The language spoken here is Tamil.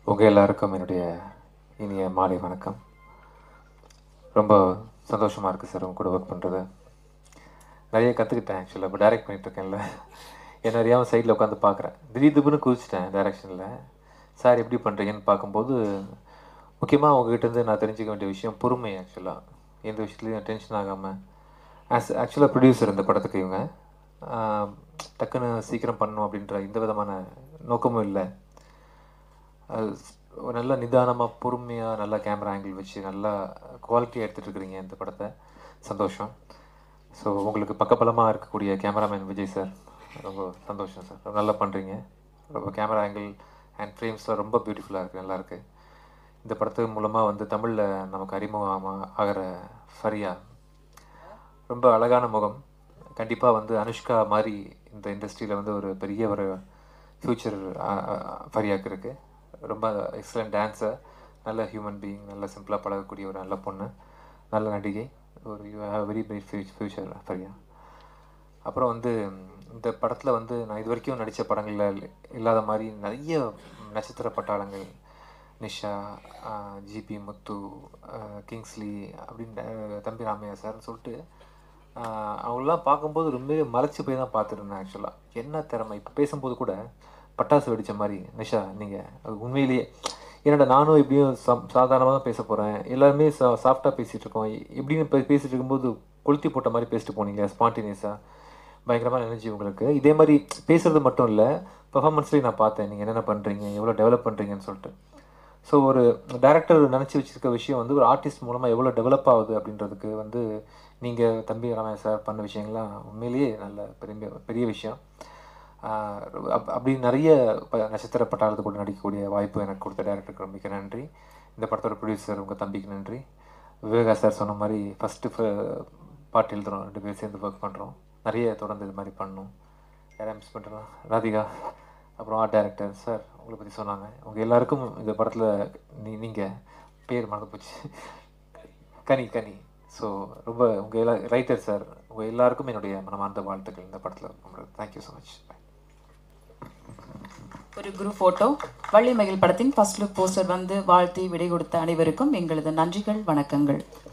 உங்கள் எல்லாருக்கும் என்னுடைய இனிய மாலை வணக்கம் ரொம்ப சந்தோஷமாக இருக்குது சார் உங்க கூட ஒர்க் பண்ணுறது நிறைய கற்றுக்கிட்டேன் ஆக்சுவலாக இப்போ டைரக்ட் பண்ணிகிட்ருக்கேன்ல என்ன அறியாமல் சைடில் உட்காந்து பார்க்குறேன் திடீர் திடீர்னு குதிச்சிட்டேன் டைரக்ஷனில் சார் எப்படி பண்ணுறீங்கன்னு பார்க்கும்போது முக்கியமாக உங்ககிட்டேருந்து நான் தெரிஞ்சுக்க வேண்டிய விஷயம் பொறுமை ஆக்சுவலாக எந்த விஷயத்துலையும் டென்ஷன் ஆகாமல் ஆஸ் ஆக்சுவலாக ப்ரொடியூசர் இந்த படத்துக்கு இவங்க ஆஹ், டக்குன்னு சீக்கிரம் பண்ணணும் அப்படின்ற எந்த விதமான நோக்கமும் இல்லை அது ஸ்- ஒரு நல்ல நிதானமாக பொறுமையாக நல்ல கேமரா ஆங்கிள் வச்சு நல்லா குவாலிட்டியாக எடுத்துகிட்டு இருக்கிறீங்க இந்த படத்தை சந்தோஷம் ஸோ உங்களுக்கு பக்கபலமாக இருக்கக்கூடிய கேமராமேன் விஜய் சார் ரொம்ப சந்தோஷம் சார் ரொம்ப நல்லா பண்ணுறீங்க ரொம்ப கேமரா ஆங்கிள் அண்ட் ஃப்ரேம்ஸ்லாம் ரொம்ப பியூட்டிஃபுல்லாக இருக்குது நல்லா இருக்கு இந்த படத்து மூலமாக வந்து தமிழில் நமக்கு அறிமுகமாக ஆகிற ஃபரியா ரொம்ப அழகான முகம் கண்டிப்பாக வந்து அனுஷ்கா மாதிரி இந்த இண்டஸ்ட்ரியில் வந்து ஒரு பெரிய ஒரு ஃப்யூச்சர் ஃபரியாக்கு இருக்குது ரொம்ப எக்ஸலண்ட் டான்ஸர் நல்ல ஹியூமன் பீயிங் நல்ல சிம்பிளாக பழகக்கூடிய ஒரு நல்ல பொண்ணு நல்ல நடிகை ஒரு you have very bright future Faria அப்புறம் வந்து இந்த படத்தில் வந்து நான் இது வரைக்கும் நடித்த படங்களில் இல்லாத மாதிரி நிறைய நட்சத்திர பட்டாளங்கள் நிஷா ஜிபி முத்து ஆஹ் கிங்ஸ்லி அப்படின்னு ஆஹ் தம்பி ராமையா சார்னு சொல்லிட்டு ஆஹ் அவங்களெலாம் பார்க்கும்போது ரொம்பவே மலைச்சு போய் தான் பார்த்துருந்தேன் ஆக்சுவலாக என்ன திறமை இப்போ பேசும்போது கூட பட்டாசு வெடித்த மாதிரி நிஷா நீங்கள் உண்மையிலேயே என்னடா நானும் இப்படியும் சம் சாதாரணமாக தான் பேச போகிறேன் எல்லாருமே சா சாஃப்டாக பேசிகிட்டு இருக்கோம் எப்படின்னு பே பேசிகிட்டு இருக்கும்போது கொளுத்தி போட்ட மாதிரி பேசிட்டு போனீங்க ஸ்பான்டினியஸாக பயங்கரமான எனர்ஜி உங்களுக்கு இதே மாதிரி பேசுறது மட்டும் இல்லை பெர்ஃபார்மன்ஸ்லேயும் நான் பார்த்தேன் நீங்கள் என்னென்ன பண்ணுறீங்க எவ்வளோ டெவலப் பண்ணுறீங்கன்னு சொல்லிட்டு ஸோ ஒரு டைரக்டர் நினச்சி வச்சிருக்க விஷயம் வந்து ஒரு ஆர்டிஸ்ட் மூலமாக எவ்வளோ டெவலப் ஆகுது அப்படின்றதுக்கு வந்து நீங்கள் தம்பி ராமையா சார் பண்ண விஷயங்கள்லாம் உண்மையிலேயே நல்ல பெரிய பெரிய விஷயம் ஆஹ் அப்- அப்படி நிறைய ப- நட்சத்திர பட்டாளத்து கூட நடிக்கக்கூடிய வாய்ப்பு எனக்கு கொடுத்த டேரக்டருக்கு மிக்க நன்றி இந்த படத்தோட ப்ரொடியூசர் உங்கள் தம்பிக்கு நன்றி விவேகா சார் சொன்ன மாதிரி ஃபஸ்ட்டு பாட்டு எழுதுறோம் ரெண்டு பேரும் சேர்ந்து ஒர்க் பண்ணுறோம் நிறைய தொடர்ந்து இது மாதிரி பண்ணணும் யாரையும் மிஸ் பண்ணுறோம் ராதிகா அப்புறம் ஆர்ட் டைரக்டர் சார் உங்களை பற்றி சொன்னாங்க உங்கள் எல்லாருக்கும் இந்த படத்தில் நீ நீங்கள் பேர் மறந்து போச்சு கனி கனி ஸோ ரொம்ப உங்கள் எல்லா ரைட்டர் சார் உங்கள் எல்லாருக்கும் என்னுடைய மனமார்ந்த வாழ்த்துக்கள் இந்த படத்தில் தேங்க்யூ ஸோ மச் ஒரு குரூப் போட்டோ வள்ளிமயில் படத்தின் ஃபர்ஸ்ட் லுக் போஸ்டர் வந்து வாழ்த்தி விடை கொடுத்த அனைவருக்கும் எங்களது நன்றிகள் வணக்கங்கள்